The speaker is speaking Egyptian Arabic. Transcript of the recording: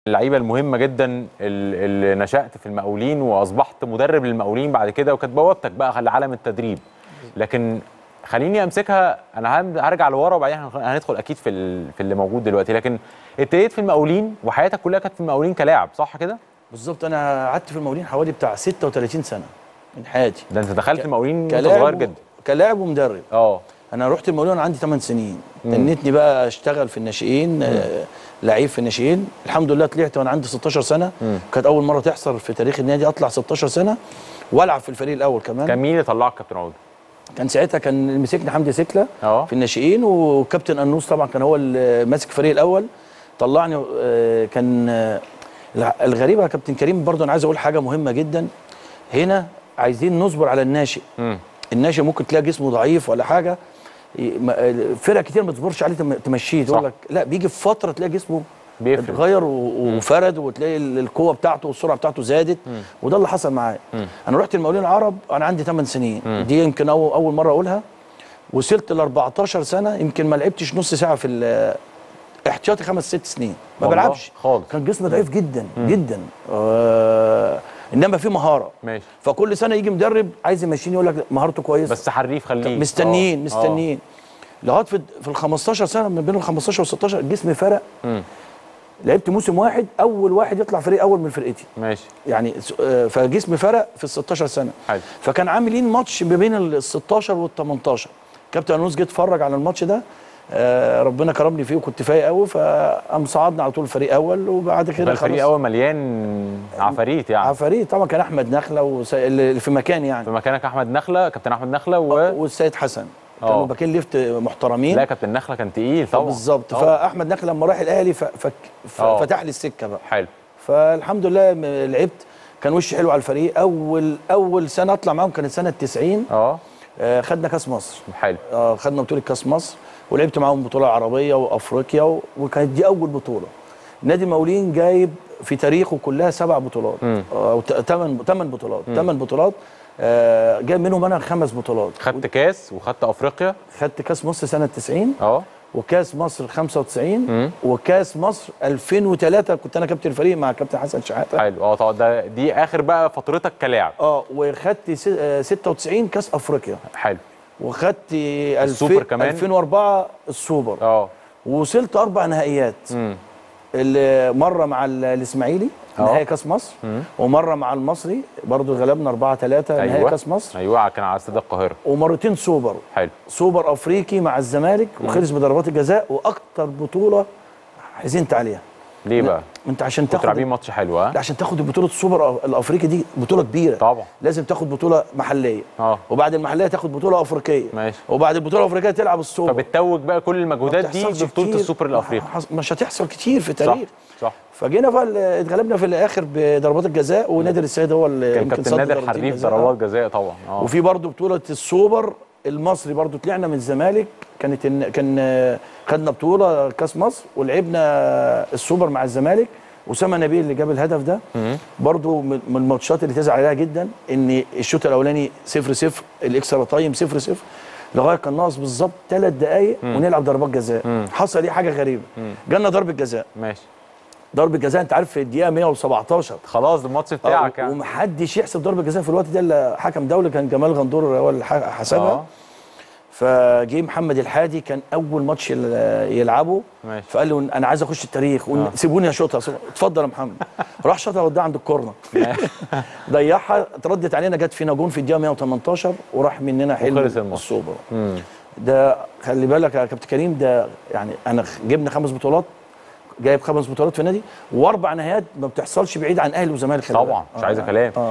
اللعيبه المهمه جدا ال- اللي نشات في المقاولين واصبحت مدرب للمقاولين بعد كده وكانت بوابتك بقى لعالم التدريب لكن خليني امسكها انا هم- هرجع لورا وبعدين هن- هندخل اكيد في ال- في اللي موجود دلوقتي لكن ابتديت في المقاولين وحياتك كلها كانت في المقاولين كلاعب صح كده؟ بالظبط انا قعدت في المقاولين حوالي بتاع 36 سنه من حياتي ده انت دخلت ك- المقاولين وانت كلاعب صغير و- جدا كلاعب ومدرب اه انا رحت المقاولين وانا عندي 8 سنين تنتني بقى اشتغل في الناشئين آه، لعيب في الناشئين الحمد لله طلعت وانا عندي 16 سنه كانت اول مره تحصل في تاريخ النادي اطلع 16 سنه والعب في الفريق الاول كمان كان مين اللي طلعك كابتن عوده؟ كان ساعتها كان اللي مسكني حمدي سكله اه. في الناشئين وكابتن انوس طبعا كان هو اللي ماسك الفريق الاول طلعني آه، كان آه، الع- الغريبه يا كابتن كريم برضه انا عايز اقول حاجه مهمه جدا هنا عايزين نصبر على الناشئ مم. الناشئ ممكن تلاقي جسمه ضعيف ولا حاجه ي- ما- فرق كتير ما تصبرش عليه تم- تمشيه تقول صح. لك لا بيجي في فتره تلاقي جسمه بيفرق. اتغير و- وفرد وتلاقي ال- القوه بتاعته والسرعه بتاعته زادت وده اللي حصل معايا انا رحت المقاولين العرب انا عندي 8 سنين دي يمكن أول, اول مره اقولها وصلت ل 14 سنه يمكن ما لعبتش نص ساعه في ال- احتياطي خمس ست سنين ما والله بلعبش خالص. كان جسمي ضعيف جدا جدا آه انما في مهاره ماشي فكل سنه يجي مدرب عايز يمشيني يقول لك مهارته كويسه بس حريف خليه مستنيين آه. مستنيين لغايه في في ال 15 سنه من بين ال 15 وال 16 جسمي فرق مم. لعبت موسم واحد اول واحد يطلع فريق اول من فرقتي آه. ماشي يعني س- آه، فجسمي فرق في ال 16 سنه حلو. فكان عاملين ماتش ما بين ال 16 وال 18 كابتن انوس جه اتفرج على الماتش ده آه، ربنا كرمني فيه وكنت فايق قوي فقام صعدنا على طول فريق اول وبعد كده يبقى الفريق خلاص اول مليان عفاريت يعني عفاريت طبعا كان احمد نخله وس... اللي في مكان يعني في مكانك احمد نخله كابتن احمد نخله و... والسيد حسن آه. كانوا باكين ليفت محترمين لا كابتن نخله كان تقيل طبعا بالظبط آه. فاحمد نخله لما راح الاهلي ف... ف... ف... آه. فتح لي السكه بقى حلو فالحمد لله م- لعبت كان وشي حلو على الفريق اول اول سنه اطلع معاهم كانت سنه 90 اه آه خدنا كاس مصر حلو آه خدنا بطوله كاس مصر ولعبت معاهم بطوله عربيه وافريقيا و... وكانت دي اول بطوله نادي المقاولين جايب في تاريخه كلها سبع بطولات مم. او ثمان ثمان بطولات ثمان بطولات آه جايب منهم انا خمس بطولات خدت كاس وخدت افريقيا خدت كاس مصر سنه 90 اه وكاس مصر 95 مم. وكاس مصر 2003 كنت انا كابتن الفريق مع كابتن حسن شحاته حلو اه طبعا ده دي اخر بقى فترتك كلاعب اه وخدت س- آه، 96 كاس افريقيا حلو وخدت السوبر الفين- كمان؟ 2004 السوبر اه ووصلت اربع نهائيات امم اللي مره مع ال- الاسماعيلي آه. نهائي كاس مصر ومره مع المصري برضو غلبنا 4 3 نهائي ايوه كاس مصر ايوه كان على استاد القاهره ومرتين سوبر حلو سوبر افريقي مع الزمالك وخلص بضربات الجزاء واكتر بطوله حزنت عليها ليه بقى؟ انت عشان كنتوا تاخد لاعبين ماتش حلو ها؟ لا عشان تاخد بطوله السوبر الافريقي دي بطوله كبيره طبعا لازم تاخد بطوله محليه اه وبعد المحليه تاخد بطوله افريقيه ماشي. وبعد البطوله الافريقيه تلعب السوبر فبتتوج بقى كل ما المجهودات دي بتحصلش ببطوله كتير. السوبر الافريقي ما حص- مش هتحصل كتير في صح التاريخ صح فجينا بقى ال- اتغلبنا في الاخر بضربات الجزاء ونادر السيد هو اللي كان يمكن كابتن صد نادر ضربتين حريف جزاء. ضربات جزاء طبعا اه وفي برضه بطوله السوبر المصري برضه طلعنا من الزمالك كانت إن- كان آه، خدنا بطوله كاس مصر ولعبنا السوبر مع الزمالك اسامه نبيل اللي جاب الهدف ده برضه من من الماتشات اللي تزعل عليها جدا ان الشوط الاولاني 0 0 الاكسترا تايم 0 0 لغايه كان ناقص بالظبط ثلاث دقائق ونلعب ضربات جزاء حصل ايه حاجه غريبه جالنا ضربه جزاء ماشي ضربه جزاء انت عارف في الدقيقه 117 خلاص الماتش بتاعك آه، يعني ومحدش يحسب ضربه جزاء في الوقت ده الا حكم دولي كان جمال غندور هو اللي ح- حسبها اه فجه محمد الحادي كان اول ماتش يل- يلعبه ماشي. فقال له انا عايز اخش التاريخ ون- سيبوني اشوطها سيبوني. اتفضل يا محمد راح شاطها وداها عند الكورنر ضيعها اتردت علينا جت فينا جون في الدقيقه 118 وراح مننا حلم وخلص الماتش. السوبر امم ده خلي بالك يا كابتن كريم ده يعني انا خ- جبنا خمس بطولات جايب خمس بطولات في النادي واربع نهائيات ما بتحصلش بعيد عن اهلي وزمالك خلي طبعا بالك. مش عايزه آه. كلام آه.